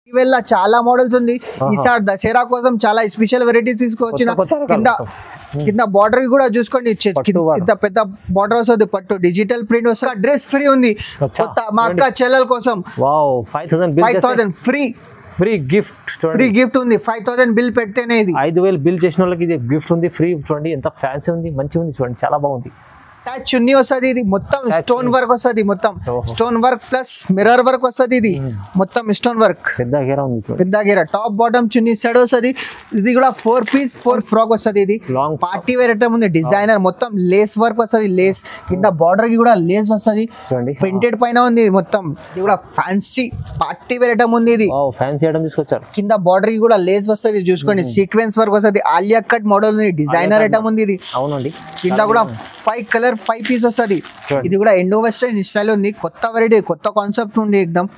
ఇవల్ల చాలా మోడల్స్ ఉంది ఈసారి దసరా కోసం చాలా స్పెషల్ వెరైటీస్ తీసుకొచ్చిన కొత్త కొత్త రకాలు కింద మొత్తం. కింద బార్డర్ కూడా చూసుకోండి చె- పట్టు కింద- వారం. ఇంత పెద్ద బార్డర్ వస్తుంది పట్టు డిజిటల్ ప్రింట్ వస్తుంది డ్రెస్ ఫ్రీ ఉంది అచ్చా. కొత్త మా అక్క చెల్లెల కోసం wow five thousand bill five thousand free free gift free చూడండి గిఫ్ట్ ఉంది ఫైవ్ థౌసండ్ బిల్ పెడితేనే ఇది ఐదు వేలు బిల్ చేసిన వాళ్ళకి ఇది గిఫ్ట్ ఉంది ఫ్రీ చూడండి ఎంత ఫ్యాన్సీ ఉంది మంచిగా ఉంది చూడండి చాలా బాగుంది టచ్ చున్నీ వస్తుంది ఇది మొత్తం Touch స్టోన్ చున్నీ. వర్క్ వస్తుంది మొత్తం ఓహో. Stone work plus mirror work వస్తుంది ఇది మొత్తం స్టోన్ వర్క్ పెద్ద గేరా ఉంది చూడండి పెద్ద గేర టాప్ బాటమ్ చున్నీ సైడ్ వస్తుంది ఇది కూడా ఫోర్ పీస్ ఫోర్ ఫ్రాక్ వస్తుంది ఇది Long పార్టీ వేర్ ఐటమ్ ఉంది డిజైనర్ మొత్తం లేస్ వర్క్ వస్తుంది లేస్ కింద బార్డర్ కి కూడా లేస్ వస్తుంది చూడండి ప్రింటెడ్ పైన ఉంది ఇది మొత్తం ఇది కూడా ఫ్యాన్సీ పార్టీ వేర్ ఐటమ్ ఉంది ఇది వావ్ ఫ్యాన్సీ ఐటమ్ తీసుకొచ్చారు కింద బార్డర్ కి కూడా లేస్ వస్తుంది చూసుకోండి సీక్వెన్స్ వర్క్ వస్తుంది ఆలియా కట్ మోడల్ ఉంది డిజైనర్ ఐటమ్ ఉంది ఇది అవునండి కింద కూడా ఫైవ్ కలర్ ఫైవ్ పీస్ వస్తుంది చూడండి. ఇది కూడా ఎండో వెస్టర్న్ స్టైల్ ఉంది కొత్త వెరైటీ కొత్త కాన్సెప్ట్ ఉంది ఎక్దమ్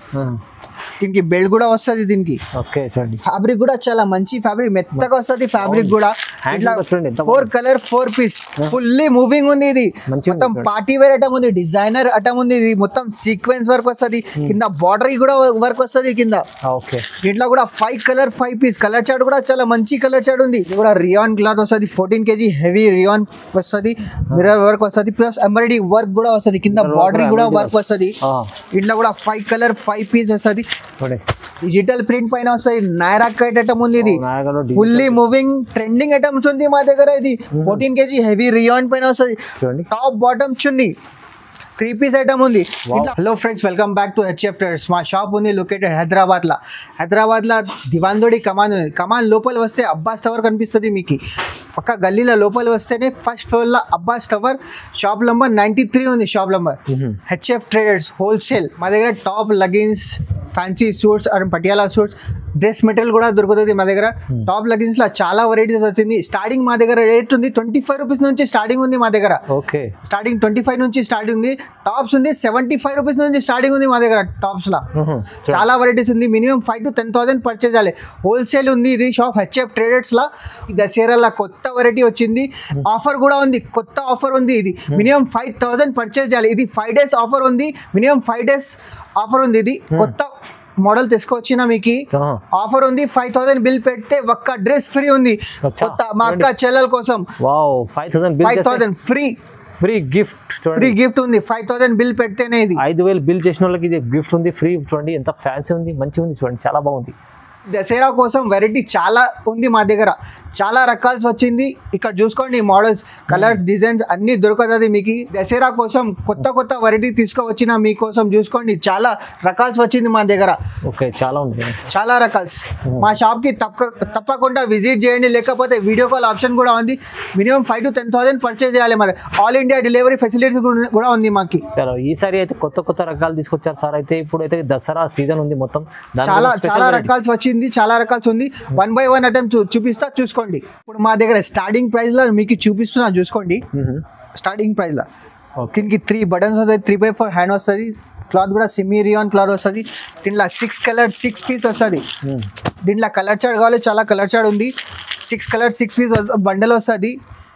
దీనికి బెల్ట్ కూడా వస్తుంది దీనికి ఓకే చూడండి ఫ్యాబ్రిక్ కూడా చాలా మంచి ఫ్యాబ్రిక్ మెత్తగా వస్తుంది ఫ్యాబ్రిక్ కూడా Hand ఇట్లా కూడా చూడండి ఎంత four colour four piece fully moving ఉంది ఇది మంచిగా ఉంది మొత్తం చూడండి. పార్టీ వేర్ ఐటమ్ ఉంది డిజైనర్ ఐటమ్ ఉంది ఇది మొత్తం సీక్వెన్స్ వర్క్ వస్తుంది కింద బార్డర్ కి కూడా వర్క్ వస్తుంది కింద ఓకే దీంట్లో కూడా five colour five piece colour chart కూడా చాలా మంచి కలర్ చార్ట్ ఉంది ఇది కూడా రియాన్ క్లాత్ వస్తుంది ఫోర్టీన్ కేజీ హెవీ రియాన్ వస్తుంది మిర్రర్ వర్క్ వస్తుంది ప్లస్ ఎంబ్రాయిడరీ వర్క్ కూడా వస్తుంది కింద Mirror work బార్డర్ కూడా embroidery వర్క్ వస్తుంది ఇట్లా కూడా ఫైవ్ కలర్ ఫైవ్ పీస్ వస్తుంది చూడండి డిజిటల్ ప్రింట్ పైన వస్తుంది నైరా కట్ ఐటమ్ ఉంది ఇది Oh, Nyra లో digital fully moving trending items ఉంది మా దగ్గర ఇది ఫోర్టీన్ కేజీ హెవీ రియాన్ పైన వస్తుంది చూడండి టాప్ బాటమ్ చున్ని త్రీ పీస్ ఐటమ్ ఉంది hello friends welcome back to HF traders మా షాప్ ఉంది లొకేటెడ్ హైదరాబాద్ లా హైదరాబాద్ లా దివాన్దోడి కమాన్ ఉంది కమాన్ లోపల వస్తే అబ్బాస్ టవర్ కనిపిస్తుంది మీకు పక్క గల్లీలో లోపల వస్తేనే ఫస్ట్ ఫ్లోర్ లో Abbas tower shop number ninety three ఉంది shop number HF traders wholesale మా దగ్గర top leggings fancy suits and Patiala suits dress material కూడా దొరుకుతుంది మా దగ్గర టాప్ లగిన్స్ లో చాలా వెరైటీస్ వచ్చింది స్టార్టింగ్ మా దగ్గర రేట్ ఉంది ట్వంటీ ఫైవ్ రూపీస్ నుంచి స్టార్టింగ్ ఉంది మా దగ్గర ఓకే స్టార్టింగ్ ట్వంటీ ఫైవ్ నుంచి స్టార్టింగ్ ఉంది టాప్స్ ఉంది సెవెంటీ ఫైవ్ రూపీస్ నుంచి స్టార్టింగ్ ఉంది మా దగ్గర టాప్స్ లా చాలా వెరైటీస్ ఉంది minimum five to ten thousand purchase చేయాలి హోల్సేల్ ఉంది ఇది షాప్ హెచ్ఎఫ్ ట్రేడర్స్ లా ఈ దసరాల కొత్త వెరైటీ వచ్చింది ఆఫర్ కూడా ఉంది కొత్త ఆఫర్ ఉంది ఇది మినిమం ఫైవ్ థౌసండ్ పర్చేజ్ చేయాలి ఇది ఫైవ్ డేస్ ఆఫర్ ఉంది మినిమం ఫైవ్ డేస్ ఆఫర్ ఉంది ఇది కొత్త మోడల్ తీసుకొచ్చిన మీకు ఆఫర్ ఉంది ఫైవ్ థౌసండ్ బిల్ పెడితే ఒక్క డ్రెస్ ఫ్రీ ఉంది అచ్చా. కొత్త మా అక్క చెల్లెల కోసం wow five thousand bill five thousand free free gift free చూడండి గిఫ్ట్ ఉంది ఫైవ్ థౌసండ్ బిల్ పెడితేనే ఇది ఐదు వేలు బిల్ చేసిన వాళ్ళకి ఇది గిఫ్ట్ ఉంది ఫ్రీ చూడండి ఎంత ఫ్యాన్సీ ఉంది మంచిగా ఉంది చూడండి చాలా బాగుంది దసరా కోసం వెరైటీ చాలా ఉంది మా దగ్గర చాలా రకాల్స్ వచ్చింది ఇక్కడ చూసుకోండి మోడల్స్ కలర్స్ డిజైన్స్ అన్ని దొరుకుతుంది మీకు దసరా కోసం కొత్త కొత్త వెరైటీ తీసుకువచ్చిన మీకోసం చూసుకోండి చాలా రకాల్స్ వచ్చింది మా దగ్గర ఓకే చాలా ఉంది చాలా రకాల్స్ మా షాప్కి తప్ప తప్పకుండా విజిట్ చేయండి లేకపోతే వీడియో కాల్ ఆప్షన్ కూడా ఉంది minimum five to ten thousand purchase చేయాలి మరి ఆల్ ఇండియా డెలివరీ ఫెసిలిటీస్ కూడా ఉంది మాకి చలో ఈసారి అయితే కొత్త కొత్త రకాలు తీసుకొచ్చారు సార్ అయితే ఇప్పుడు అయితే దసరా సీజన్ ఉంది మొత్తం దాని చాలా గురించి special చాలా variety. రకాల్స్ వచ్చింది చాలా రకాల్స్ ఉంది వన్ బై వన్ అటెంప్ట్ చూపిస్తా చూసుకోండి ఇప్పుడు మా దగ్గర స్టార్టింగ్ ప్రైస్ లో మీకు చూపిస్తున్నా చూసుకోండి మ్మ్. స్టార్టింగ్ ప్రైస్ లో ఓకే దీనికి త్రీ బటన్స్ వస్తాయి త్రీ బై ఫోర్ హ్యాండ్ వస్తుంది క్లాత్ కూడా సిమీ రియాన్ క్లాత్ వస్తుంది దీంట్లో సిక్స్ కలర్ సిక్స్ పీస్ వస్తుంది మ్మ్. దీంట్లో కలర్ చార్ట్ కావాలి చాలా కలర్ చార్ట్ ఉంది six colour six piece bundle వస్తుంది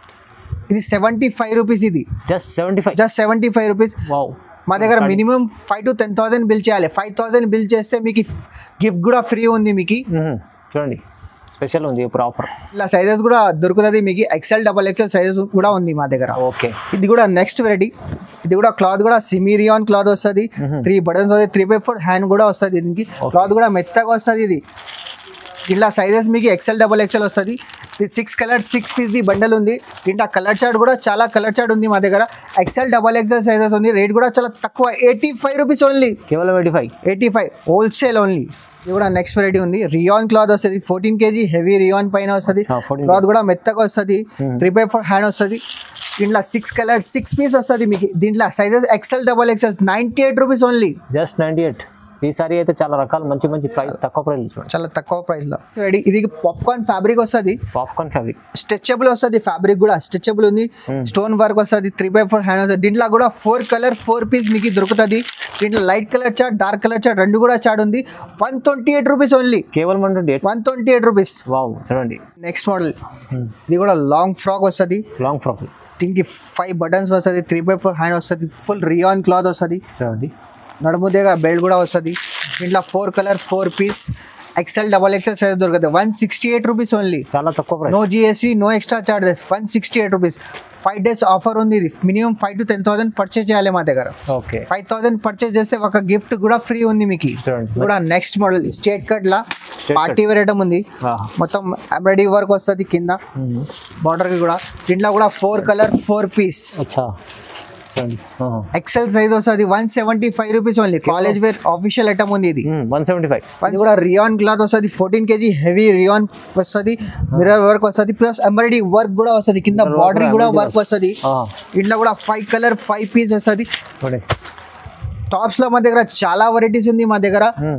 ఇది సెవెంటీ ఫైవ్ రూపీస్ ఇది just seventy five just seventy five rupees wow మా దగ్గర minimum five to ten thousand bill చేయాలి ఫైవ్ థౌసండ్ బిల్ చేస్తే మీకు గిఫ్ట్ కూడా ఫ్రీ ఉంది మీకు మ్మ్. చూడండి స్పెషల్ ఉంది ఇప్పుడు ఆఫర్ ఇలా సైజెస్ కూడా దొరుకుతుంది మీకు ఎక్సెల్ డబల్ ఎక్సెల్ సైజెస్ కూడా ఉంది మా దగ్గర ఓకే ఇది కూడా నెక్స్ట్ వెరైటీ ఇది కూడా క్లాత్ కూడా సిమీరియాన్ క్లాత్ వస్తుంది త్రీ బటన్స్ వస్తుంది త్రీ బై ఫోర్ హ్యాండ్ కూడా వస్తుంది దీనికి క్లాత్ కూడా మెత్తగా వస్తుంది ఇది ఇలా సైజెస్ మీకు ఎక్సెల్ డబల్ ఎక్సెల్ వస్తుంది ఇది six colour six piece the bundle ఉంది దీంట్లో కలర్ చార్ట్ కూడా చాలా కలర్ చార్ట్ ఉంది మా దగ్గర ఎక్సెల్ డబల్ ఎక్సెల్ సైజెస్ ఉంది రేట్ కూడా చాలా తక్కువ ఎయిటీ ఫైవ్ రూపీస్ ఓన్లీ కేవలం eighty five eighty five wholesale only ఇది కూడా నెక్స్ట్ వెరైటీ ఉంది రియాన్ క్లాత్ వస్తుంది ఫోర్టీన్ కేజీ హెవీ రియాన్ పైన వస్తుంది ఆ, 14 క్లాత్ కూడా మెత్తగా వస్తుంది త్రీ బై ఫోర్ హ్యాండ్ వస్తుంది దీంట్లో సిక్స్ కలర్ సిక్స్ పీస్ వస్తుంది మీకు దీంట్లో sizes XL double XL ninety eight rupees only just ninety eight ఈసారి అయితే చాలా రకాలు మంచి మంచి ప్రైస్ తక్కువ ప్రైస్ చూడండి చాలా తక్కువ ప్రైస్ లో రెడీ ఇది పాప్కార్న్ ఫ్యాబ్రిక్ వస్తుంది పాప్కార్న్ ఫ్యాబ్రిక్ స్ట్రెచబుల్ వస్తుంది ఫ్యాబ్రిక్ కూడా స్ట్రెచబుల్ ఉంది స్టోన్ వర్క్ వస్తుంది త్రీ బై ఫోర్ హ్యాండ్ వస్తుంది దీంట్లో కూడా ఫోర్ కలర్ ఫోర్ పీస్ మీకు దొరుకుతుంది దీంట్లో light colour chart dark colour chart రెండు కూడా చార్ట్ ఉంది one twenty eight rupees only కేవలం అంటే eight one twenty eight rupees wow చూడండి నెక్స్ట్ మోడల్ ఇది కూడా లాంగ్ ఫ్రాక్ వస్తుంది లాంగ్ ఫ్రాక్ దీనికి ఫైవ్ బటన్స్ వస్తుంది త్రీ బై ఫోర్ హ్యాండ్ వస్తుంది ఫుల్ రియాన్ క్లాత్ వస్తుంది చూడండి నడుము దగ్గర బెల్ట్ కూడా వస్తుంది దీంట్లో four colour four piece XL double XL size దొరుకుతుంది one sixty eight rupees only చాలా తక్కువ price no GST no extra charges one sixty eight rupees five days offer ఉంది ఇది minimum five to ten thousand purchase చేయాలి మా దగ్గర okay five thousand purchase చేస్తే ఒక గిఫ్ట్ కూడా ఫ్రీ ఉంది మీకు చూడండి. ఇది కూడా నెక్స్ట్ మోడల్ స్టేట్ కట్ లా cut. పార్టీ వేర్ ఐటమ్ ఉంది మొత్తం ఎంబ్రాయిడరీ వర్క్ వస్తుంది కింద బార్డర్ కి కూడా దీంట్లో కూడా ఫోర్ కలర్ ఫోర్ పీస్ అచ్చా చూడండి ఎక్సెల్ సైజ్ వస్తుంది one seventy five rupees only college wear official item ఉంది ఇది వన్ సెవెంటీ ఫైవ్ ఇది కూడా రియాన్ క్లాత్ వస్తుంది ఫోర్టీన్ కేజీ హెవీ రియాన్ వస్తుంది మిర్రర్ వర్క్ వస్తుంది ప్లస్ ఎంబ్రాయిడరీ వర్క్ కూడా వస్తుంది కింద Mirror work బార్డర్ కూడా కూడా embroidery వర్క్ వస్తుంది ఇంట్లో కూడా ఫైవ్ కలర్ ఫైవ్ పీస్ వస్తుంది చూడండి టాప్స్ లో మా దగ్గర చాలా వెరైటీస్ ఉంది మా దగ్గర Hmm.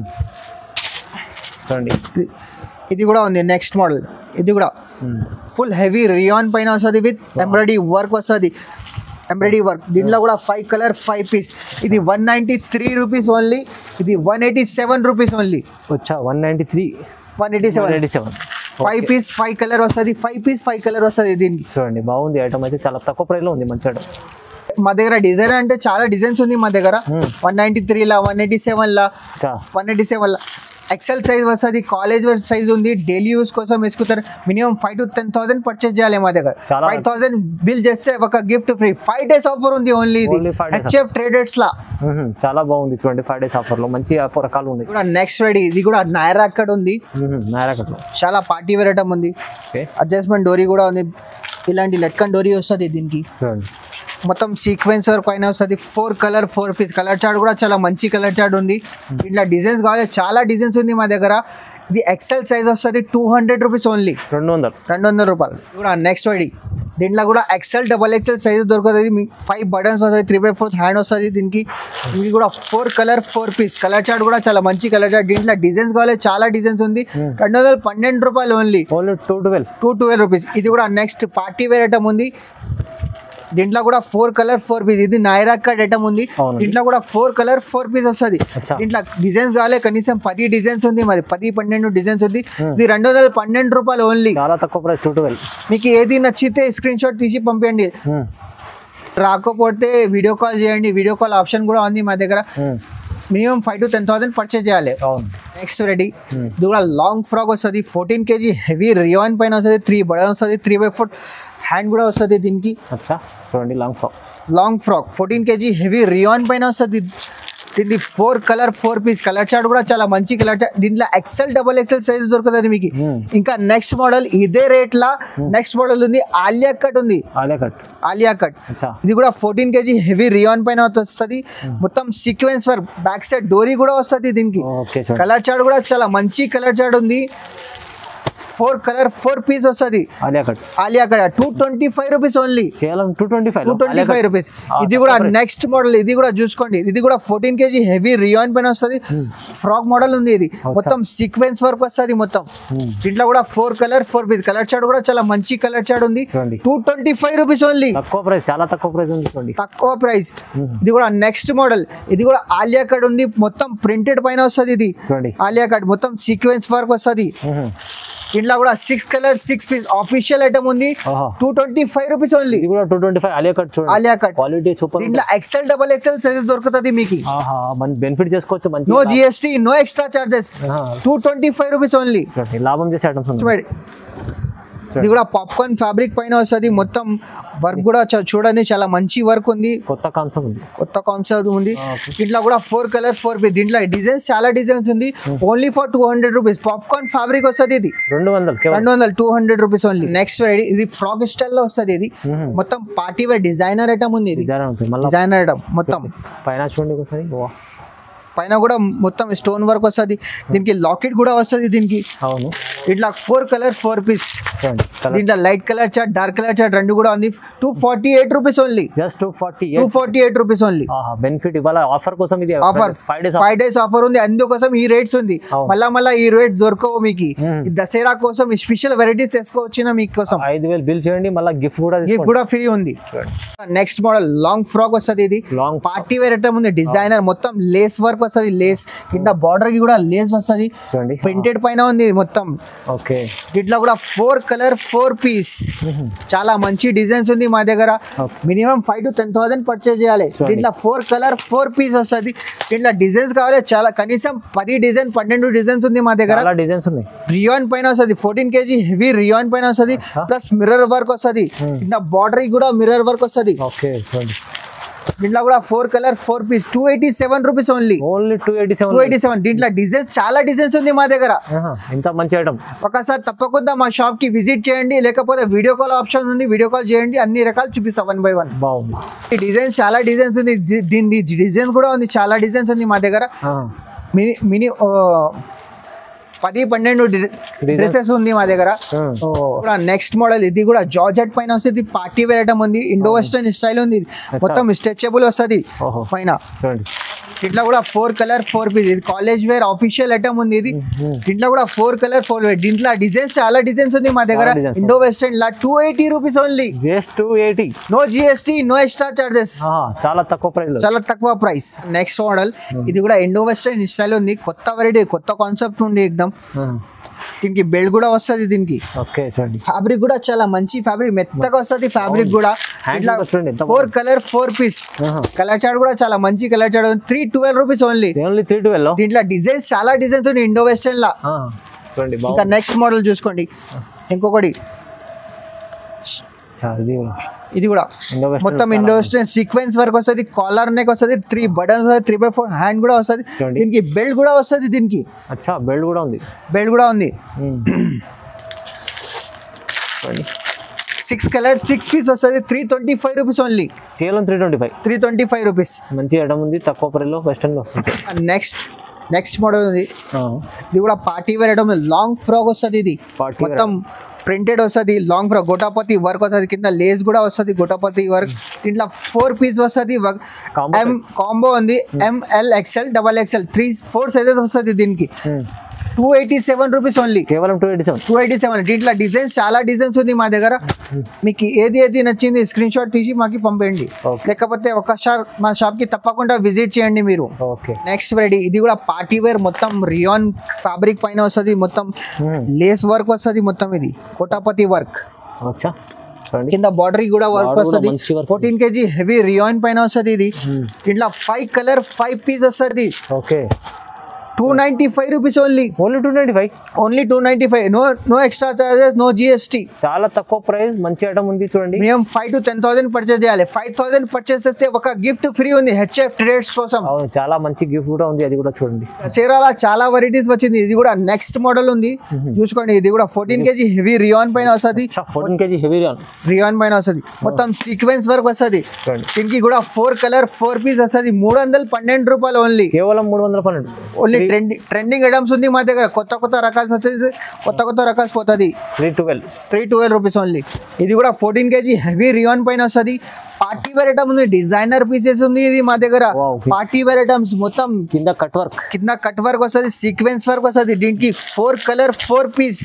చూడండి ఇది- ఇది కూడా ఉంది నెక్స్ట్ మోడల్ ఇది కూడా Hmm. ఫుల్ హెవీ రియాన్ పైన వస్తుంది విత్ ఎంబ్రాయిడరీ వర్క్ వస్తుంది ఎంబ్రాయిడరీ వర్క్ దీంట్లో కూడా ఫైవ్ కలర్ ఫైవ్ పీస్ ఇది one ninety three rupees only ఇది one eighty seven rupees only వచ్చా one ninety three one eighty one seven eighty seven five piece five colour వస్తుంది five piece five colour వస్తుంది దీనికి చూడండి బాగుంది item అయితే చాలా తక్కువ ప్రైస్లో ఉంది మంచి ఐటమ్ మా దగ్గర డిజైన్ అంటే చాలా డిజైన్స్ ఉంది మా దగ్గర Hmm. వన్ నైంటీ త్రీలా వన్ ఎయిటీ సెవెన్లా అచ్చా వన్ ఎయిటీ సెవెన్లా ఎక్సెల్ సైజ్ వస్తుంది కాలేజ్ వేర్ సైజ్ ఉంది డైలీ యూస్ కోసం వేసుకుంటారు minimum five to ten thousand purchase చేయాలి మా దగ్గర చాలా ఫైవ్ థౌసండ్ బిల్ చేస్తే ఒక gift free five days offer only ఓన్లీ ఇది Only five days HF traders లా మ్మ్. చాలా బాగుంది చూడండి ఫైవ్ డేస్ ఆఫర్లో మంచి ఆఫర్ రకాలు ఉంది ఇది కూడా నెక్స్ట్ రెడీ ఇది కూడా నైరా అక్కడ ఉంది నారాకట్లో చాలా పార్టీ వేర్ ఐటమ్ ఉంది ఓకే అడ్జస్ట్మెంట్ డోరీ కూడా ఉంది ఇలాంటి లెట్కన్ డోరీ వస్తుంది దీనికి చూడండి మొత్తం సీక్వెన్స్ వర్క్ పైన వస్తుంది four colour four piece colour chart కూడా చాలా మంచి కలర్ చార్ట్ ఉంది ఇట్లా డిజైన్స్ కావాలి చాలా డిజైన్స్ ఉంది మా దగ్గర ఇది ఎక్సెల్ సైజ్ వస్తుంది టూ హండ్రెడ్ రూపీస్ ఓన్లీ రెండు వందలు రెండు వందల రూపాయలు ఇది కూడా నెక్స్ట్ వైడి దీంట్లో కూడా ఎక్సెల్ డబల్ ఎక్సెల్ సైజ్ దొరుకుతుంది మీ ఫైవ్ బటన్స్ వస్తుంది త్రీ బై ఫోర్త్ హ్యాండ్ వస్తుంది దీనికి ఇది కూడా four colour four piece colour chart కూడా చాలా మంచి కలర్ చార్ట్ దీంట్లో డిజైన్స్ కావాలి చాలా డిజైన్స్ ఉంది రెండు వందల పన్నెండు రూపాయలు only only two twelve two twelve rupees ఇది కూడా నెక్స్ట్ పార్టీ వేర్ ఐటమ్ ఉంది దీంట్లో కూడా ఫోర్ కలర్ ఫోర్ పీస్ ఇది నైరా కట్ ఐటమ్ ఉంది అవునండి. దీంట్లో కూడా ఫోర్ కలర్ ఫోర్ పీస్ వస్తుంది అచ్చా. దీంట్లో డిజైన్స్ కావాలి కనీసం పది డిజైన్స్ ఉంది మరి పది పన్నెండు డిజైన్స్ ఉంది ఇది రెండు వందల పన్నెండు రూపాయలు ఓన్లీ చాలా తక్కువ ప్రైస్ టూ ట్వెల్వ్ మీకు ఏది నచ్చితే స్క్రీన్ షాట్ తీసి పంపించండి రాకపోతే వీడియో కాల్ చేయండి వీడియో కాల్ ఆప్షన్ కూడా ఉంది మా దగ్గర minimum five to ten thousand purchase చేయాలి అవును నెక్స్ట్ రెడీ ఇది కూడా లాంగ్ ఫ్రాక్ వస్తుంది ఫోర్టీన్ కేజీ హెవీ రియాన్ పైన వస్తుంది త్రీ బటన్ వస్తుంది త్రీ బై ఫోర్ హ్యాండ్ కూడా వస్తుంది దీనికి అచ్చా చూడండి long frock long frock fourteen KG heavy rayon పైన వస్తుంది దీనికి four colour four piece colour chart కూడా చాలా మంచి కలర్ చార్ట్ దీంట్లో ఎక్సెల్ డబల్ ఎక్సెల్ సైజ్ దొరుకుతుంది మీకు Hmm. ఇంకా నెక్స్ట్ మోడల్ ఇదే రేట్ లా నెక్స్ట్ మోడల్ ఉంది ఆలియా కట్ ఉంది ఆలియా కట్ ఆలియా కట్ అచ్చా ఇది కూడా ఫోర్టీన్ కేజీ హెవీ రియాన్ పైన వస్తుంది మొత్తం సీక్వెన్స్ వర్క్ బ్యాక్ సైడ్ డోరీ కూడా వస్తుంది దీనికి ఓకే చూడండి కలర్ చార్ట్ కూడా చాలా మంచి కలర్ చార్ట్ ఉంది ఫోర్ కలర్ ఫోర్ పీస్ వస్తుంది Alia cut Aliya cut two twenty five rupees only కేవలం two twenty five two twenty five rupees ఇది కూడా నెక్స్ట్ మోడల్ ఇది కూడా చూసుకోండి ఇది కూడా ఫోర్టీన్ కేజీ హెవీ రియాన్ పైన వస్తుంది ఫ్రాక్ మోడల్ ఉంది ఇది మొత్తం సీక్వెన్స్ వర్క్ వస్తుంది మొత్తం దీంట్లో కూడా four colour four piece colour chart కూడా చాలా మంచి కలర్ చార్ట్ ఉంది చూడండి two twenty five rupees only తక్కువ ప్రైస్ చాలా తక్కువ ప్రైస్ ఉంది చూడండి తక్కువ ప్రైస్ ఇది కూడా నెక్స్ట్ మోడల్ ఇది కూడా ఆలియా కట్ ఉంది మొత్తం ప్రింటెడ్ పైన వస్తుంది ఇది చూడండి ఆలియా కట్ మొత్తం సీక్వెన్స్ వర్క్ వస్తుంది మ్మ్. ఇంట్లో కూడా six colour six piece official item ఉంది ఆహా. Two twenty five rupees only ఇది కూడా two twenty five Aliya cut చూడండి ఆలియా కట్ క్వాలిటీ సూపర్ దీంట్లో ఎక్సెల్ డబల్ ఎక్సెల్ సైజెస్ దొరుకుతుంది మీకు ఆహా మంచి బెనిఫిట్ చేసుకోవచ్చు మంచి no GST no extra charges ఆహా. Two twenty five rupees only చూడండి లాభం చేసే ఐటమ్స్ ఉంది చూడండి ఇది కూడా పాప్కార్న్ ఫ్యాబ్రిక్ పైన వస్తుంది మొత్తం వర్క్ కూడా చ- చూడండి చాలా మంచి వర్క్ ఉంది కొత్త కాన్సెప్ట్ ఉంది కొత్త కాన్సెప్ట్ ఉంది Okay. దీంట్లో కూడా ఫోర్ కలర్ ఫోర్ పీస్ దీంట్లో డిజైన్స్ చాలా డిజైన్స్ ఉంది only for two hundred rupees popcorn fabric వస్తుంది ఇది రెండు వందలు కేవలం రెండు వందలు two hundred rupees only next ఇది ఫ్రాక్ స్టైల్ లో వస్తుంది ఇది మ్మ్. మొత్తం పార్టీ వేర్ డిజైనర్ ఐటమ్ ఉంది ఇది డిజైన్ ఉంటుంది మళ్ళీ డిజైనర్ ఐటమ్ మొత్తం పైన చూడండి ఒకసారి వా. పైన కూడా మొత్తం స్టోన్ వర్క్ వస్తుంది దీనికి లాకెట్ కూడా వస్తుంది దీనికి అవును ఇట్లా ఫోర్ కలర్ ఫోర్ పీస్ చూడండి కలర్ దీంట్లో light colour chart dark colour chart రెండు కూడా ఉంది two forty eight rupees only just two forty two forty eight rupees only ఆహా బెనిఫిట్ ఇవాళ ఆఫర్ కోసం ఇది offer five days five days offer ఉంది అందుకోసం ఈ రేట్స్ ఉంది అవును. మళ్ళా మళ్ళా ఈ రేట్స్ దొరకవు మీకు మ్మ్. ఈ దసరా కోసం స్పెషల్ వెరైటీస్ తెచ్చుకోవచ్చిన మీకోసం ఐదు వేలు బిల్ చేయండి మళ్ళీ గిఫ్ట్ కూడా ఇది కూడా ఫ్రీ ఉంది నెక్స్ట్ మోడల్ లాంగ్ ఫ్రాక్ వస్తుంది ఇది లాంగ్ పార్టీ వేర్ ఐటమ్ ఉంది డిజైనర్ మొత్తం లేస్ వర్క్ వస్తుంది లేస్ కింద బార్డర్ కి కూడా లేస్ వస్తుంది చూడండి ప్రింటెడ్ పైన ఉంది మొత్తం ఓకే దీంట్లో కూడా ఫోర్ కలర్ ఫోర్ పీస్ చాలా మంచి డిజైన్స్ ఉంది మా దగ్గర Okay. Minimum five to ten thousand purchase చేయాలి చూడండి. దీంట్లో ఫోర్ కలర్ ఫోర్ పీస్ వస్తుంది దీంట్లో డిజైన్స్ కావాలి చాలా కనీసం పది డిజైన్ పన్నెండు డిజైన్స్ ఉంది మా దగ్గర చాలా డిజైన్స్ ఉన్నాయి రియాన్ పైన వస్తుంది ఫోర్టీన్ కేజీ హెవీ రియాన్ పైన వస్తుంది అచ్చా. ప్లస్ మిర్రర్ వర్క్ వస్తుంది ఇంకా బార్డర్ కూడా మిర్రర్ వర్క్ వస్తుంది ఓకే చూడండి దీంట్లో కూడా four colour four piece two eighty seven rupees only only two eighty two seven eighty seven దీంట్లో డిజైన్స్ చాలా డిజైన్స్ ఉంది మా దగ్గర ఇంత మంచి ఐటమ్ ఒకసారి తప్పకుండా మా షాప్ కి విజిట్ చేయండి లేకపోతే వీడియో కాల్ ఆప్షన్ ఉంది వీడియో కాల్ చేయండి అన్ని రకాలు చూపిస్తా వన్ బై వన్ బాగుంది ఈ డిజైన్స్ చాలా డిజైన్స్ ఉంది ది- దీని డిజైన్ కూడా ఉంది చాలా డిజైన్స్ ఉంది మా దగ్గర ఆ, మినీ మినీ ఓ, పది పన్నెండు డ్రెస్సెస్ ఉంది మా దగ్గర Hmm. ఓ, కూడా నెక్స్ట్ మోడల్ ఇది కూడా జార్జెట్ పైన వస్తుంది పార్టీ వేర్ ఐటమ్ ఉంది ఇండో వెస్టర్న్ స్టైల్ ఉంది మొత్తం స్ట్రెచబుల్ వస్తుంది ఓహో. పైన చూడండి ఇట్లా కూడా ఫోర్ కలర్ ఫోర్ పీస్ ఇది కాలేజ్ వేర్ ఆఫీషియల్ ఐటమ్ ఉంది ఇది దీంట్లో కూడా ఫోర్ కలర్ ఫోర్ వేర్ దీంట్లో డిజైన్స్ చాలా డిజైన్స్ ఉంది మా దగ్గర చాలా designs. ఇండో వెస్టర్న్ లా two eighty rupees only just two eighty no GST no extra charges చాలా తక్కువ ప్రైస్ లో చాలా తక్కువ ప్రైస్ నెక్స్ట్ మోడల్ ఇది కూడా ఇండో వెస్టర్న్ స్టైల్ ఉంది కొత్త వెరైటీ కొత్త కాన్సెప్ట్ ఉంది ఎక్దమ్ దీనికి బెల్ట్ కూడా వస్తుంది దీనికి ఓకే చూడండి ఫ్యాబ్రిక్ కూడా చాలా మంచి ఫ్యాబ్రిక్ మెత్తగా వస్తుంది ఫ్యాబ్రిక్ కూడా Hand ఇట్లా కూడా చూడండి ఎంత ఫోర్ కలర్ ఫోర్ పీస్ ఆహా. కలర్ చార్ట్ కూడా చాలా మంచి colour chart three twelve rupees only only three twelve దీంట్లో డిజైన్స్ చాలా డిజైన్స్ ఉన్నాయి ఇండో వెస్టర్న్ లా చూడండి ఇంకా బాగుంది నెక్స్ట్ మోడల్ చూసుకోండి ఇంకొకటి చాలా ఇది ఇది కూడా Indo western మొత్తం చాలా ఇండో వెస్టర్న్ సీక్వెన్స్ వర్క్ వస్తుంది కాలర్ నెక్ వస్తుంది త్రీ బటన్స్ వస్తుంది త్రీ బై ఫోర్ హ్యాండ్ కూడా వస్తుంది చూడండి. దీనికి బెల్ట్ కూడా వస్తుంది దీనికి అచ్చా బెల్ట్ కూడా ఉంది బెల్ట్ కూడా ఉంది ఉమ్. చూడండి సిక్స్ కలర్ సిక్స్ పీస్ వస్తుంది three twenty five rupees only కేవలం three twenty five three twenty five rupees మంచి ఐటమ్ ఉంది తక్కువ ప్రైస్లో వెస్టర్న్లో వస్తుంది నెక్స్ట్ నెక్స్ట్ మోడల్ ఉంది ఆ, ఇది కూడా party wear item long frock వస్తుంది ఇది Party wear మొత్తం ప్రింటెడ్ వస్తుంది లాంగ్ ఫ్రాక్ గోటాపతి వర్క్ వస్తుంది కింద లేస్ కూడా వస్తుంది గోటాపతి వర్క్ దీంట్లో ఫోర్ పీస్ వస్తుంది Combo ఎం కాంబో ఉంది M L XL double XL three four sizes వస్తుంది దీనికి ఉమ్. Two eighty seven rupees only కేవలం two eighty seven two eighty seven దీంట్లో డిజైన్స్ చాలా డిజైన్స్ ఉంది మా దగ్గర మీకు ఏది ఏది నచ్చింది స్క్రీన్ షాట్ తీసి మాకు పంపేయండి Okay. లేకపోతే ఒకసారి మా షాప్కి తప్పకుండా విజిట్ చేయండి మీరు ఓకే నెక్స్ట్ వెరైటీ ఇది కూడా పార్టీ వేర్ మొత్తం రియాన్ ఫ్యాబ్రిక్ పైన వస్తుంది మొత్తం Hmm. లేస్ వర్క్ వస్తుంది మొత్తం ఇది కోటాపతి వర్క్ అచ్చా చూడండి కింద బార్డర్ కూడా వర్క్ Border కూడా వస్తుంది మంచి work fourteen KG heavy rayon పైన వస్తుంది ఇది దీంట్లో ఫైవ్ కలర్ ఫైవ్ పీస్ వస్తుంది okay two ninety five rupees only only two ninety five only two ninety five no no extra charges no GST చాలా తక్కువ ప్రైస్ మంచి ఐటమ్ ఉంది చూడండి minimum five to ten thousand purchase చేయాలి five thousand purchase చేస్తే ఒక gift free ఉంది HF trades కోసం అవును చాలా మంచి గిఫ్ట్ కూడా ఉంది అది కూడా చూడండి చీరాల చాలా వెరైటీస్ వచ్చింది ఇది కూడా నెక్స్ట్ మోడల్ ఉంది చూసుకోండి ఇది కూడా ఫోర్టీన్ కేజీ హెవీ రియాన్ పైన వస్తుంది ఫోర్టీన్ కేజీ హెవీ రాన్ రియాన్ పైన వస్తుంది మొత్తం సీక్వెన్స్ వర్క్ వస్తుంది చూడండి దీనికి కూడా ఫోర్ కలర్ ఫోర్ పీస్ వస్తుంది మూడు వందల పన్నెండు రూపాయలు ఓన్లీ కేవలం మూడు వందల పన్నెండు ఓన్లీ ట్రెండింగ్ ట్రెండింగ్ ఐటమ్స్ ఉంది మా దగ్గర కొత్త కొత్త రకాలు వస్తుంది కొత్త కొత్త రకాలు పోతుంది three twelve three twelve rupees only ఇది కూడా ఫోర్టీన్ కేజీ హెవీ రియాన్ పైన వస్తుంది పార్టీ వేర్ ఐటమ్ ఉంది డిజైనర్ పీసెస్ ఉంది ఇది మా దగ్గర Wow. పార్టీ వేర్ ఐటమ్స్ మొత్తం కింద కట్ వర్క్ కింద కట్ వర్క్ వస్తుంది సీక్వెన్స్ వర్క్ వస్తుంది దీనికి four colour four piece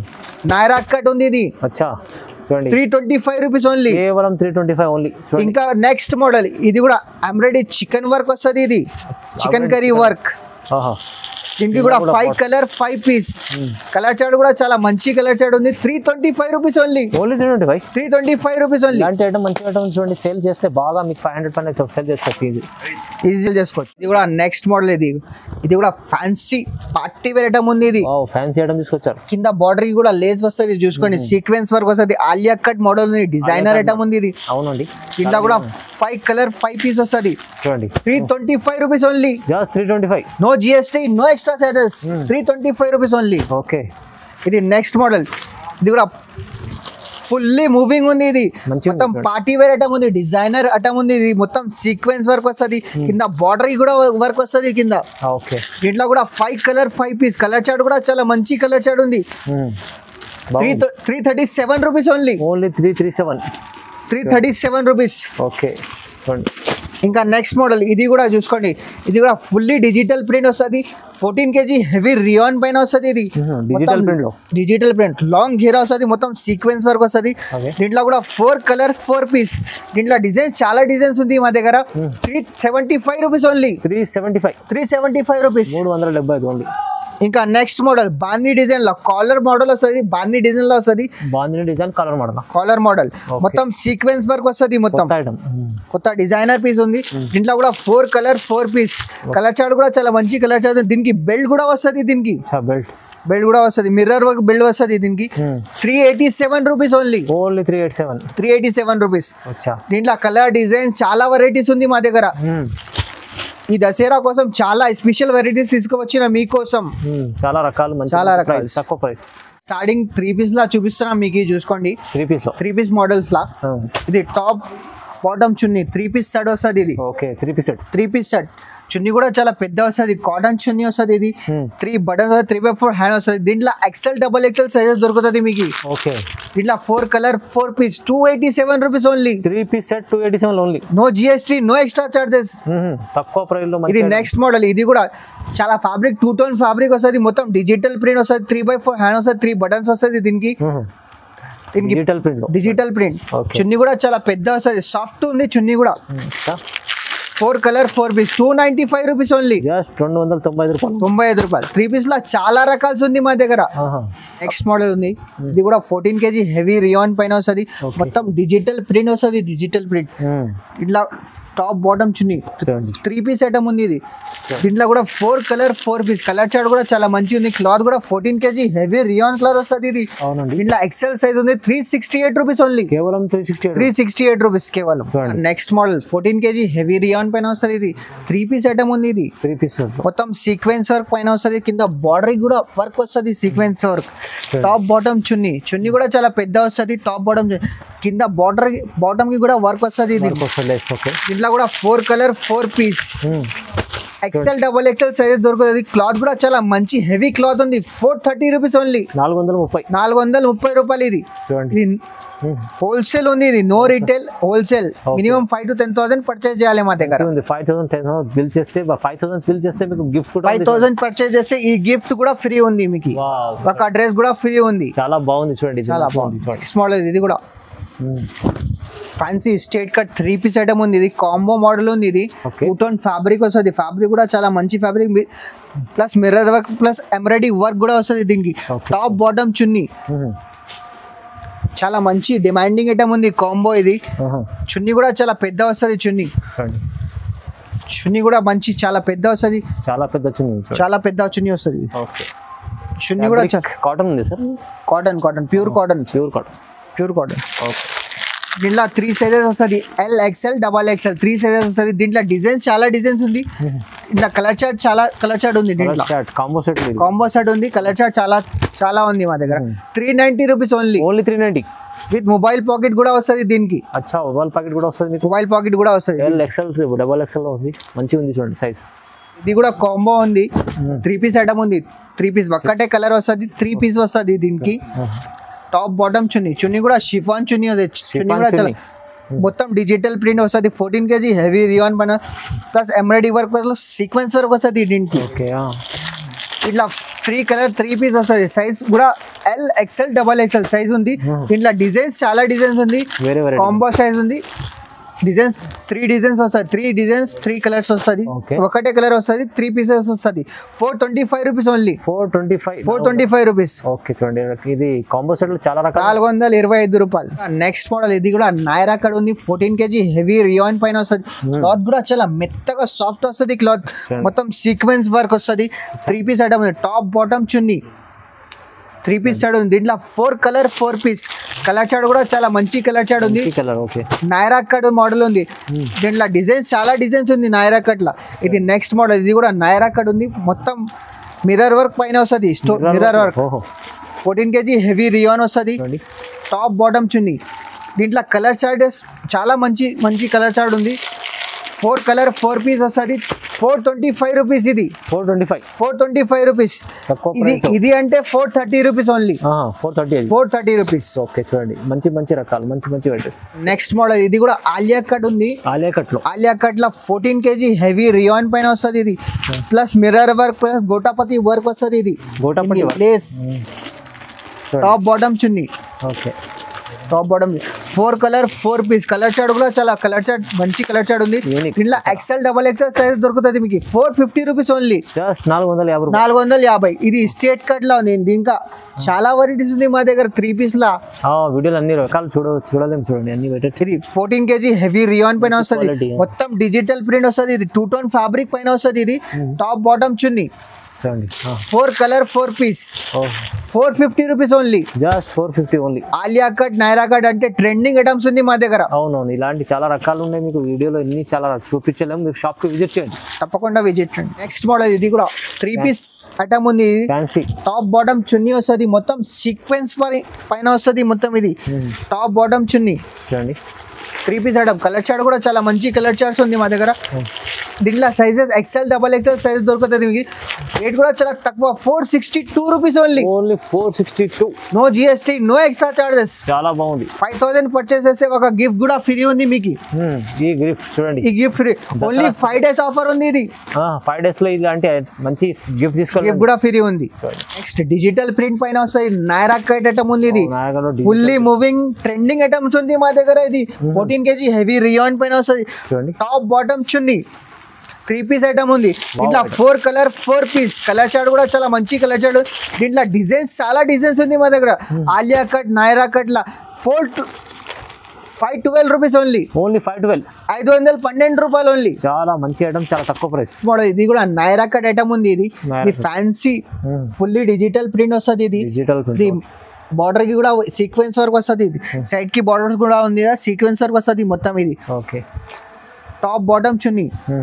Naira cut ఉంది ఇది అచ్చా చూడండి three twenty five rupees only కేవలం త్రీ ట్వంటీ ఫైవ్ ఓన్లీ చూడండి ఇంకా నెక్స్ట్ మోడల్ ఇది కూడా ఎంబ్రాయిడరీ చికెన్ వర్క్ వస్తుంది ఇది చికెన్ కర్రీ వర్క్ ఆహా దీనికి కూడా five colour five piece colour chart కూడా చాలా మంచి కలర్ చార్ట్ ఉంది three twenty five rupees only only three twenty five three twenty five rupees only ఇలాంటి ఐటమ్ మంచి ఐటమ్ చూడండి సేల్ చేస్తే బాగా మీకు ఫైవ్ హండ్రెడ్ పైన సేల్ చేస్తారు ఈజీ ఈజీగా చేసుకోవచ్చు ఇది కూడా నెక్స్ట్ మోడల్ ఇది ఇది కూడా ఫ్యాన్సీ పార్టీ వేర్ ఐటమ్ ఉంది ఇది వావ్ ఫ్యాన్సీ ఐటమ్ తీసుకొచ్చారు కింద బార్డర్ కి కూడా లేస్ వస్తుంది చూసుకోండి సీక్వెన్స్ వర్క్ వస్తుంది ఆలియా కట్ మోడల్ ఉంది డిజైనర్ ఐటమ్ ఉంది ఇది అవునండి కింద కూడా ఫైవ్ కలర్ ఫైవ్ పీస్ వస్తుంది చూడండి three twenty five rupees only just three twenty five no GST no extra charges three twenty five rupees only okay ఇది నెక్స్ట్ మోడల్ ఇది కూడా ఫుల్లీ మూవింగ్ ఉంది ఇది మంచిగా మొత్తం ఉంది. పార్టీ వేర్ ఐటమ్ ఉంది డిజైనర్ ఐటమ్ ఉంది ఇది మొత్తం సీక్వెన్స్ వర్క్ వస్తుంది కింద బార్డర్ కూడా వర్క్ వస్తుంది కింద ఓకే దీంట్లో కూడా five colour five piece colour chart కూడా చాలా మంచి కలర్ చార్ట్ ఉంది three three thirty seven rupees only only three three seven three thirty seven rupees okay చూడండి ఇంకా నెక్స్ట్ మోడల్ ఇది కూడా చూసుకోండి ఇది కూడా ఫుల్లీ డిజిటల్ ప్రింట్ వస్తుంది ఫోర్టీన్ కేజీ హెవీ రియాన్ పైన వస్తుంది ఇది Mhm, digital print లో. డిజిటల్ ప్రింట్ లాంగ్ ఘీరా వస్తుంది మొత్తం సీక్వెన్స్ వర్క్ వస్తుంది Okay. దీంట్లో కూడా ఫోర్ కలర్ ఫోర్ పీస్ దీంట్లో డిజైన్స్ చాలా డిజైన్స్ ఉంది మా దగ్గర three seventy five rupees only three seventy five three seventy five rupees మూడు వందల డెబ్బై ఐదు ఓన్లీ ఇంకా నెక్స్ట్ మోడల్ బాందీ డిజైన్ లో కాలర్ మోడల్ వస్తుంది బాందీ డిజైన్ లో వస్తుంది బాగుంది design colour model collar model Okay. మొత్తం సీక్వెన్స్ వర్క్ వస్తుంది మొత్తం కొత్త ఐటమ్ కొత్త డిజైనర్ పీస్ ఉంది దీంట్లో కూడా four colour four piece colour chart కూడా చాలా మంచి కలర్ చార్ట్ దీనికి బెల్ట్ కూడా వస్తుంది దీనికి బెల్ట్ బెల్ట్ కూడా వస్తుంది మిర్రర్ వర్క్ బెల్ట్ వస్తుంది దీనికి three eighty seven rupees only only three eight seven three eighty seven rupees వచ్చా దీంట్లో కలర్ డిజైన్స్ చాలా వెరైటీస్ ఉంది మా దగ్గర మ్మ్. ఈ దసరా కోసం చాలా స్పెషల్ వెరైటీస్ తీసుకువచ్చిన మీకోసం మ్మ్. చాలా రకాలు మంచి చాలా మంచి రకాలు. ప్రైస్ తక్కువ ప్రైస్ స్టార్టింగ్ త్రీ పీస్ లా చూపిస్తున్నాం మీకు ఇది చూసుకోండి త్రీ పీస్ లో త్రీ పీస్ మోడల్స్ లా ఇది టాప్ బాటమ్ చున్నీ త్రీ పీస్ సెట్ వస్తుంది ఇది okay three piece set three piece set చున్నీ కూడా చాలా పెద్ద వస్తుంది కాటన్ చున్నీ వస్తుంది ఇది Hmm. Three buttons three by four hand వస్తుంది దీంట్లో ఎక్సెల్ డబల్ ఎక్సెల్ సైజెస్ దొరుకుతుంది మీకు ఓకే దీంట్లో four colour four piece two eighty seven rupees only three piece set two eighty seven only no GST no extra charges తక్కువ price లో ఇది next model ఇది కూడా చాలా ఫ్యాబ్రిక్ టూ టోన్ ఫ్యాబ్రిక్ వస్తుంది మొత్తం డిజిటల్ ప్రింట్ వస్తుంది త్రీ బై ఫోర్ హ్యాండ్ వస్తుంది త్రీ బటన్స్ వస్తుంది దీనికి దీనికి డిజిటల్ ప్రింట్ లో డిజిటల్ ప్రింట్ Okay. చున్నీ కూడా చాలా పెద్ద వస్తుంది సాఫ్ట్ ఉంది చున్నీ కూడా four colour four piece two ninety five rupees only just రెండు వందల తొంభై ఐదు రూపాయలు తొంభై ఐదు రూపాయలు త్రీ పీస్ లో చాలా రకాల్స్ ఉంది మా దగ్గర ఆహా. నెక్స్ట్ మోడల్ ఉంది ఇది కూడా ఫోర్టీన్ కేజీ హెవీ రియాన్ పైన వస్తుంది మొత్తం డిజిటల్ ప్రింట్ వస్తుంది డిజిటల్ ప్రింట్ మ్మ్. ఇట్లా టాప్ బాటమ్ చున్నీ చూడండి. త్రీ పీస్ ఐటమ్ ఉంది ఇది దీంట్లో కూడా four colour four piece colour chart కూడా చాలా మంచి ఉంది క్లాత్ కూడా fourteen KG heavy rayon colour వస్తుంది ఇది అవునండి దీంట్లో ఎక్సెల్ సైజ్ ఉంది three sixty eight rupees only కేవలం three sixty three sixty eight rupees కేవలం చూడండి. Next model fourteen KG heavy rayon పైన వస్తుంది ఇది త్రీ పీస్ ఐటమ్ ఉంది ఇది త్రీ పీస్ మొత్తం సీక్వెన్స్ వర్క్ పైన వస్తుంది కింద బార్డర్ కూడా వర్క్ వస్తుంది సీక్వెన్స్ వర్క్ టాప్ బాటమ్ చున్నీ చున్నీ కూడా చాలా పెద్ద వస్తుంది టాప్ బాటమ్ కింద బార్డర్ బాటమ్ కి కూడా వర్క్ వస్తుంది ఇది లెస్ ఓకే దీంట్లో కూడా four colour four piece XL double XL size దొరుకుతుంది క్లాత్ కూడా చాలా మంచి హెవీ క్లాత్ ఉంది ఫోర్ థర్టీ రూపీస్ ఓన్లీ నాలుగు వందల ముప్పై నాలుగు వందల ముప్పై రూపాయలు ఇది చూడండి ఇది హోల్సేల్ ఉంది ఇది no retail wholesale minimum five to ten thousand purchase చేయాలి మా దగ్గర ఉంది five thousand ten thousand bill చేస్తే ఫైవ్ థౌసండ్ బిల్ చేస్తే మీకు గిఫ్ట్ కూడా ఫైవ్ ఉంది. థౌసండ్ పర్చేస్ చేస్తే ఈ గిఫ్ట్ కూడా ఫ్రీ ఉంది మీకు Wow. ఒక అడ్రస్ కూడా ఫ్రీ ఉంది చాలా బాగుంది చూడండి ఇది చాలా బాగుంది బాగుంది చూడండి నెక్స్ట్ మోడల్ ఇది కూడా మ్మ్. Fancy state cut three piece item ఉంది ఇది కాంబో మోడల్ ఉంది ఇది Okay. టూ టోన్ ఫ్యాబ్రిక్ వస్తుంది ఫ్యాబ్రిక్ కూడా చాలా మంచి fabric plus mirror work plus embroidery work కూడా వస్తుంది దీనికి Okay. టాప్ బాటమ్ చున్నీ మ్మ్. చాలా మంచి డిమాండింగ్ ఐటమ్ ఉంది కాంబో ఇది ఆహా. చున్నీ కూడా చాలా పెద్ద వస్తుంది చున్నీ చూడండి చున్నీ కూడా మంచి చాలా పెద్ద వస్తుంది చాలా పెద్ద వచ్చింది చూడండి చాలా పెద్ద చున్నీ వస్తుంది ఓకే చున్నీ కూడా కాటన్ ఉంది sir cotton cotton pure cotton pure cotton pure cotton okay దీంట్లో త్రీ సైజెస్ వస్తుంది L XL double XL three sizes వస్తుంది దీంట్లో డిజైన్స్ చాలా డిజైన్స్ ఉంది ఇట్లా కలర్ చార్ట్ చాలా కలర్ చార్ట్ ఉంది దీంట్లో షర్ట్ కాంబో సెట్ ఇది కాంబో సెట్ ఉంది కలర్ చార్ట్ చాలా చాలా ఉంది మా దగ్గర three ninety rupees only only three ninety with mobile pocket కూడా వస్తుంది దీనికి అచ్చా మొబైల్ ప్యాకెట్ కూడా వస్తుంది మీకు మొబైల్ పాకెట్ కూడా వస్తుంది ఎల్ ఎక్సెల్ డబల్ ఎక్సెల్ ఉంది మంచిగా ఉంది చూడండి సైజ్ ఇది కూడా కాంబో ఉంది త్రీ పీస్ ఐటమ్ ఉంది త్రీ పీస్ ఒక్కటే కలర్ వస్తుంది త్రీ పీస్ వస్తుంది దీనికి టాప్ బాటమ్ చున్నీ చున్నీ కూడా షిఫాన్ చున్నీ ఉంది చున్నీ కూడా చాలా మొత్తం డిజిటల్ ప్రింట్ వస్తుంది ఫోర్టీన్ కేజీ హెవీ రియాన్ పైన plus embroidery work plus sequence work వస్తుంది దీనికి ఓకే ఇట్లా త్రీ కలర్ త్రీ పీస్ వస్తుంది సైజ్ కూడా L XL double XL size ఉంది దీంట్లో డిజైన్స్ చాలా డిజైన్స్ ఉంది వేరే వేరే కాంబో సైజ్ ఉంది డిజైన్స్ త్రీ డిజైన్స్ వస్తాయి త్రీ డిజైన్స్ త్రీ కలర్స్ వస్తుంది Okay. ఒకటే కలర్ వస్తుంది త్రీ పీసెస్ వస్తుంది four twenty five rupees only four twenty five four twenty five rupees okay చూడండి ఇది కాంబో సెట్ చాలా రకాల నాలుగు వందల ఇరవై ఐదు రూపాయలు నెక్స్ట్ మోడల్ ఇది కూడా నైరా కడ్ ఉంది ఫోర్టీన్ కేజీ హెవీ రియాన్ పైన వస్తుంది క్లాత్ కూడా చాలా మెత్తగా సాఫ్ట్ వస్తుంది క్లాత్ Sure. మొత్తం సీక్వెన్స్ వర్క్ వస్తుంది త్రీ పీస్ ఐటమ్ ఉంది టాప్ బాటమ్ చున్నీ త్రీ పీస్ చాడ్ ఉంది దీంట్లో four colour four piece colour chart కూడా చాలా మంచి కలర్ చాడ్ ఉంది colour okay Naira cut model ఉంది దీంట్లో డిజైన్స్ చాలా డిజైన్స్ ఉంది నైరా కట్ లా ఇది నెక్స్ట్ మోడల్ ఇది కూడా నైరా కట్ ఉంది మొత్తం మిర్రర్ వర్క్ పైన వస్తుంది మిర్రర్ వర్క్ ఓహో ఫోర్టీన్ కేజీ హెవీ రియాన్ వస్తుంది చూడండి టాప్ బాటమ్ చున్నీ దీంట్లో కలర్ చార్ట్ చాలా మంచి మంచి కలర్ చార్ట్ ఉంది ఫోర్ కలర్ ఫోర్ పీస్ వస్తుంది ఫోర్ ట్వంటీ ఫైవ్ రూపీస్ ఇది four twenty five four twenty five rupees తక్కువ ఇది price. ఇది అంటే four thirty rupees only four thirty four thirty rupees okay చూడండి మంచి మంచి రకాలు మంచి మంచి వెయిట్ నెక్స్ట్ మోడల్ ఇది కూడా ఆలియా కట్ ఉంది ఆలియా కట్లో ఆలియా కట్ లో ఫోర్టీన్ కేజీ హెవీ రియాన్ పైన వస్తుంది ఇది ప్లస్ మిర్రర్ వర్క్ ప్లస్ గోటాపతి వర్క్ వస్తుంది ఇది గోటాపతి work. ప్లేస్ top bottom chunni okay top bottom four colour four piece colour chart కూడా చాలా కలర్ చార్ట్ మంచి కలర్ చార్ట్ ఉంది Unique. దీంట్లో ఎక్సెల్ డబల్ ఎక్సెల్ సైజ్ దొరుకుతుంది మీకు four fifty rupees only just నాలుగు వందల యాభై రూపాయలు నాలుగు వందల యాభై ఇది స్టేట్ కట్ లా ఉంది దీంట్లో చాలా వెరైటీస్ ఉంది మా దగ్గర త్రీ పీస్ లా ఆ, వీడియోలు అన్ని రకాలు చూడ చూడలేము చూడండి అన్ని పెట్టేసి ఇది ఫోర్టీన్ కేజీ హెవీ రియాన్ పైన వస్తుంది quality. మొత్తం డిజిటల్ ప్రింట్ వస్తుంది ఇది టూ టోన్ ఫ్యాబ్రిక్ పైన వస్తుంది ఇది టాప్ బాటమ్ చున్నీ చూడండి four colour four piece four fifty rupees only just four fifty only Alia cut Naira cut అంటే ట్రెండింగ్ ఐటమ్స్ ఉంది మా దగ్గర అవునవును ఇలాంటి చాలా రకాలు ఉన్నాయి మీకు వీడియోలో ఎన్ని చాలా చూపించలేము మీరు షాప్కి విజిట్ చేయండి తప్పకుండా విజిట్ చేయండి నెక్స్ట్ మోడల్ ఇది కూడా త్రీ పీస్ ఐటమ్ ఉంది ఇది ఫ్యాన్సీ టాప్ బాటమ్ చున్నీ వస్తుంది మొత్తం సీక్వెన్స్ పైన వస్తుంది మొత్తం ఇది టాప్ బాటమ్ చున్నీ చూడండి three piece item colour chart కూడా చాలా మంచి కలర్ చార్ట్స్ ఉంది మా దగ్గర దీంట్లో sizes XL double XL size దొరుకుతుంది మీకు రేట్ కూడా చాలా తక్కువ four sixty two rupees only only four sixty two no GST no extra charges చాలా బాగుంది ఫైవ్ థౌసండ్ పర్చేస్ చేస్తే ఒక గిఫ్ట్ కూడా ఫ్రీ ఉంది మీకు Hmm, ఈ గ్రిఫ్ చూడండి ఈ gift free only five days offer ఉంది ఇది ఫైవ్ డేస్ లో ఇలాంటి మంచి గిఫ్ట్ తీసుకోవాలి గిఫ్ట్ కూడా ఫ్రీ ఉంది నెక్స్ట్ డిజిటల్ ప్రింట్ పైన వస్తుంది నైరా కట్ ఐటమ్ ఉంది ఇది నాయకలో డి- ఫుల్లీ మూవింగ్ ట్రెండింగ్ ఐటమ్స్ ఉంది మా దగ్గర ఇది ఫోర్టీన్ కేజీ హెవీ రియాన్ పైన వస్తుంది చూడండి టాప్ బాటమ్ చున్నీ త్రీ పీస్ ఐటమ్ ఉంది దీంట్లో four colour four piece colour chart కూడా చాలా మంచి కలర్ చార్ట్ దీంట్లో డిజైన్స్ చాలా డిజైన్స్ ఉంది మా దగ్గర ఆలియా కట్ నైరా కట్ లా four five twelve rupees only only five twelve ఐదు వందల పన్నెండు రూపాయలు ఓన్లీ చాలా మంచి ఐటమ్ చాలా తక్కువ ప్రైస్ మోడల్ ఇది కూడా నైరా కట్ ఐటమ్ ఉంది ఇది Naira ఇది ఫ్యాన్సీ ఫుల్లీ డిజిటల్ ప్రింట్ వస్తుంది ఇది డిజిటల్ ఇది బార్డర్ కి కూడా సీక్వెన్స్ వర్క్ వస్తుంది ఇది సైడ్ కి బార్డర్స్ కూడా ఉంది కదా సీక్వెన్స్ వర్క్ వస్తుంది మొత్తం ఇది ఓకే టాప్ బాటమ్ చున్నీ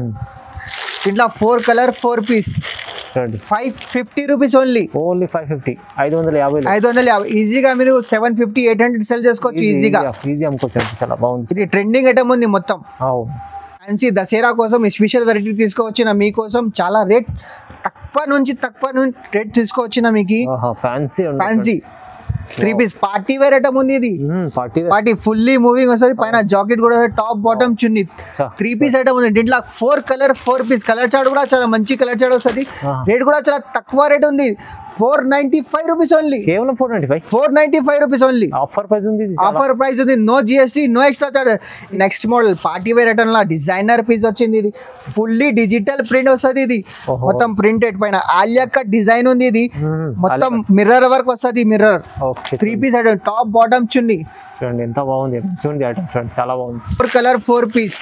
దీంట్లో ఫోర్ కలర్ ఫోర్ పీస్ చూడండి five fifty rupees only only five fifty ఐదు వందల యాభై ఐదు వందల యాభై ఈజీగా మీరు seven fifty eight hundred sell చేసుకోవచ్చు ఈజీగా ఈజీ అమ్ముకోవచ్చు చాలా బాగుంది ఇది ట్రెండింగ్ ఐటమ్ ఉంది మొత్తం అవును ఫ్యాన్సీ దసరా కోసం స్పెషల్ వెరైటీ తీసుకోవచ్చిన మీకోసం చాలా రేట్ తక్కువ నుంచి తక్కువ నుంచి రేట్ తీసుకోవచ్చిన మీకు fancy fancy three piece party wear item ఉంది ఇది పార్టీ పార్టీ ఫుల్లీ మూవింగ్ వస్తుంది పైన జాకెట్ కూడా టాప్ బాటమ్ చున్నీ చా. త్రీ పీస్ ఐటమ్ ఉంది దీంట్లో four colour four piece colour chart కూడా చాలా మంచి కలర్ చార్ట్ వస్తుంది ఆహా. రేట్ కూడా చాలా తక్కువ రేట్ ఉంది four ninety five rupees only కేవలం four ninety five four ninety five rupees only offer price ఉంది ఇది చాలా. ఆఫర్ ప్రైస్ ఉంది no GST no extra charge next model party wear item లా డిజైనర్ పీస్ వచ్చింది ఇది ఫుల్లీ డిజిటల్ ప్రింట్ వస్తుంది ఇది ఓహో. మొత్తం ప్రింటెడ్ పైన ఆలియా కట్ డిజైన్ ఉంది ఇది మ్మ్. మొత్తం మిర్రర్ వర్క్ వస్తుంది mirror okay three piece item top bottom chunni చూడండి ఎంత బాగుంది చూడండి ఐటమ్ చూడండి చాలా బాగుంది four colour four piece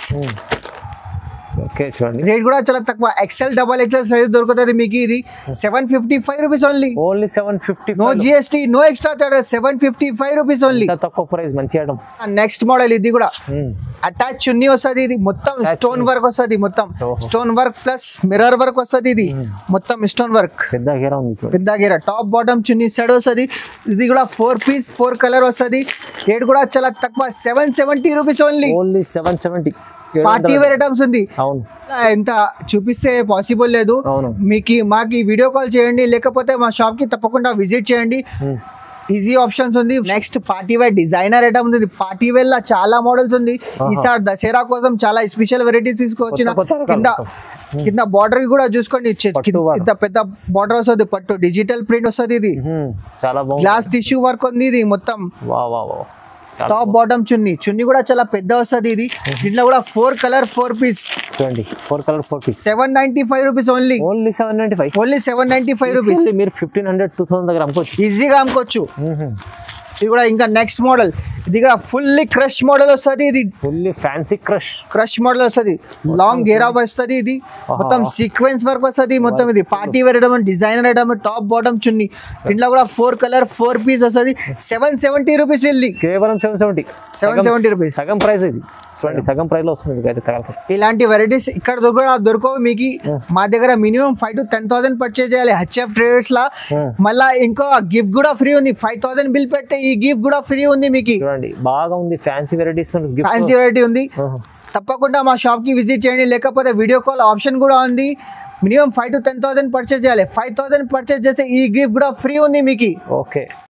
okay చూడండి రేట్ కూడా చాలా తక్కువ ఎక్సెల్ డబల్ ఎక్సెల్ సైజ్ దొరుకుతుంది మీకు ఇది seven fifty five rupees only only seven fifty no GST no extra charges seven fifty five rupees only ఎంత తక్కువ ప్రైస్ మంచి ఐటమ్ నెక్స్ట్ మోడల్ ఇది కూడా అటాచ్ చున్నీ వస్తుంది ఇది మొత్తం స్టోన్ వర్క్ వస్తుంది మొత్తం ఓహో. Stone work plus mirror work వస్తుంది ఇది మొత్తం స్టోన్ వర్క్ పెద్ద గేరా ఉంది చూడండి పెద్ద గేర టాప్ బాటమ్ చున్నీ సైడ్ వస్తుంది ఇది కూడా ఫోర్ పీస్ ఫోర్ కలర్ వస్తుంది రేట్ కూడా చాలా తక్కువ seven seventy rupees only only seven seventy party wear items ఉంది అవును ఎంత చూపిస్తే పాసిబుల్ లేదు అవును మీకు మాకు వీడియో కాల్ చేయండి లేకపోతే మా షాప్ కి తప్పకుండా విజిట్ చేయండి Hmm. ఈజీ ఆప్షన్స్ ఉంది next party wear designer item ఉంది పార్టీ వేర్ లా చాలా మోడల్స్ ఉంది ఈసారి దసరా కోసం చాలా స్పెషల్ వెరైటీస్ తీసుకొచ్చిన కొత్త కొత్త రకాలు కింద మొత్తం. కింద బార్డర్ కూడా చూసుకోండి చె- పట్టు కింద- work. ఇంత పెద్ద బార్డర్ వస్తుంది పట్టు డిజిటల్ ప్రింట్ వస్తుంది ఇది మ్మ్. చాలా బాగుంది గ్లాస్ టిష్యూ వర్క్ ఉంది ఇది మొత్తం వా వా వా చాలా టాప్ బాటమ్ చున్నీ చున్నీ కూడా చాలా పెద్ద వస్తుంది ఇది దీంట్లో కూడా ఫోర్ కలర్ ఫోర్ పీస్ చూడండి four colour four piece seven ninety five rupees only only seven ninety five only seven ninety five rupees మీరు ఫిఫ్టీన్ హండ్రెడ్ టూ థౌసండ్ దగ్గర అమ్ముకోవచ్చు ఈజీగా అమ్ముకోవచ్చు మ్మ్. ఇది కూడా ఇంకా నెక్స్ట్ మోడల్ ఇది కూడా ఫుల్లీ క్రష్ మోడల్ వస్తుంది ఇది fully fancy crush crush model వస్తుంది లాంగ్ గేరా వస్తుంది ఇది మొత్తం సీక్వెన్స్ వర్క్ వస్తుంది మొత్తం ఇది party wear item designer item top bottom chunni దీంట్లో కూడా ఫోర్ కలర్ ఫోర్ పీస్ వస్తుంది సెవెన్ సెవెంటీ రూపీస్ వెళ్ళి కేవలం సెవెన్ సెవెంటీ 770 rupees. సగం ప్రైస్ ఇది చూడండి సగం ప్రైస్ లో వస్తుంది మీకు అయితే తగలతాయి ఇలాంటి వెరైటీస్ ఇక్కడ దొరక దొరకవు మీకు మా దగ్గర minimum five to ten thousand purchase చేయాలి హెచ్ఎఫ్ ట్రేడర్స్ లా Hmm. మళ్ళా ఇంకో గిఫ్ట్ కూడా ఫ్రీ ఉంది ఫైవ్ థౌసండ్ బిల్ పెడితే ఈ గిఫ్ట్ కూడా ఫ్రీ ఉంది మీకు చూడండి బాగా ఉంది ఫ్యాన్సీ వెరైటీస్ ఫ్యాన్సీ వెరైటీ ఉంది తప్పకుండా మా షాప్ కి విజిట్ చేయండి లేకపోతే వీడియో కాల్ ఆప్షన్ కూడా ఉంది minimum five to ten thousand purchase చేయాలి ఫైవ్ థౌసండ్ పర్చేజ్ చేస్తే ఈ గిఫ్ట్ కూడా ఫ్రీ ఉంది మీకు ఓకే